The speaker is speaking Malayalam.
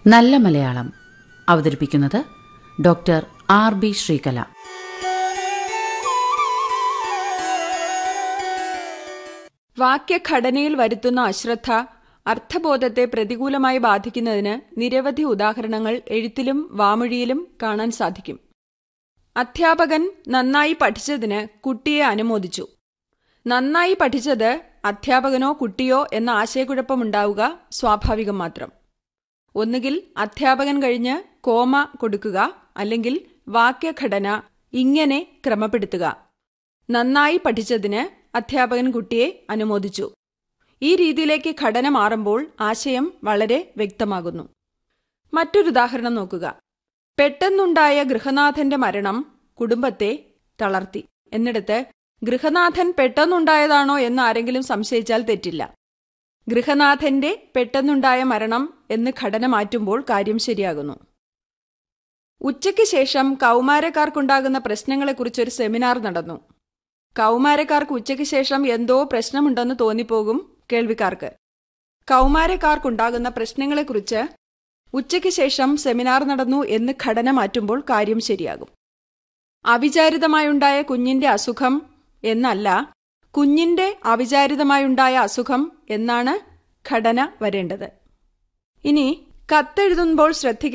നല്ല മലയാളം അവതരിപ്പിക്കുന്നത് ഡോക്ടർ ആർ ബി ശ്രീകല വാക്യഘടനയിൽ വരുത്തുന്ന അശ്രദ്ധ അർത്ഥബോധത്തെ പ്രതികൂലമായി ബാധിക്കുന്നതിന് നിരവധി ഉദാഹരണങ്ങൾ എഴുത്തിലും വാമൊഴിയിലും കാണാൻ സാധിക്കും അധ്യാപകൻ നന്നായി പഠിച്ചതിന് കുട്ടിയെ അനുമോദിച്ചു നന്നായി പഠിച്ചത് അധ്യാപകനോ കുട്ടിയോ എന്ന ആശയക്കുഴപ്പമുണ്ടാവുക സ്വാഭാവികം മാത്രം ഒന്നുകിൽ അധ്യാപകൻ കഴിഞ്ഞ് കോമ കൊടുക്കുക അല്ലെങ്കിൽ വാക്യഘടന ഇങ്ങനെ ക്രമപ്പെടുത്തുക നന്നായി പഠിച്ചതിന് അധ്യാപകൻ കുട്ടിയെ അനുമോദിച്ചു ഈ രീതിയിലേക്ക് ഘടന മാറുമ്പോൾ ആശയം വളരെ വ്യക്തമാകുന്നു മറ്റൊരുദാഹരണം നോക്കുക പെട്ടെന്നുണ്ടായ ഗൃഹനാഥന്റെ മരണം കുടുംബത്തെ തളർത്തി എന്നിടത്ത് ഗൃഹനാഥൻ പെട്ടെന്നുണ്ടായതാണോ എന്ന് ആരെങ്കിലും സംശയിച്ചാൽ തെറ്റില്ല ഗൃഹനാഥന്റെ പെട്ടെന്നുണ്ടായ മരണം എന്ന് ഘടന മാറ്റുമ്പോൾ കാര്യം ശരിയാകുന്നു ഉച്ചയ്ക്ക് ശേഷം കൗമാരക്കാർക്കുണ്ടാകുന്ന പ്രശ്നങ്ങളെക്കുറിച്ചൊരു സെമിനാർ നടന്നു കൗമാരക്കാർക്ക് ഉച്ചയ്ക്ക് ശേഷം എന്തോ പ്രശ്നമുണ്ടെന്ന് തോന്നിപ്പോകും കേൾവിക്കാർക്ക് കൗമാരക്കാർക്കുണ്ടാകുന്ന പ്രശ്നങ്ങളെക്കുറിച്ച് ഉച്ചയ്ക്ക് ശേഷം സെമിനാർ നടന്നു എന്ന് ഘടന മാറ്റുമ്പോൾ കാര്യം ശരിയാകും അവിചാരിതമായുണ്ടായ കുഞ്ഞിന്റെ അസുഖം എന്നല്ല കുഞ്ഞിന്റെ അവിചാരിതമായുണ്ടായ അസുഖം എന്നാണ് ഘടന വരേണ്ടത് ഇനി കത്തെഴുതുമ്പോൾ ശ്രദ്ധിക്കേണ്ട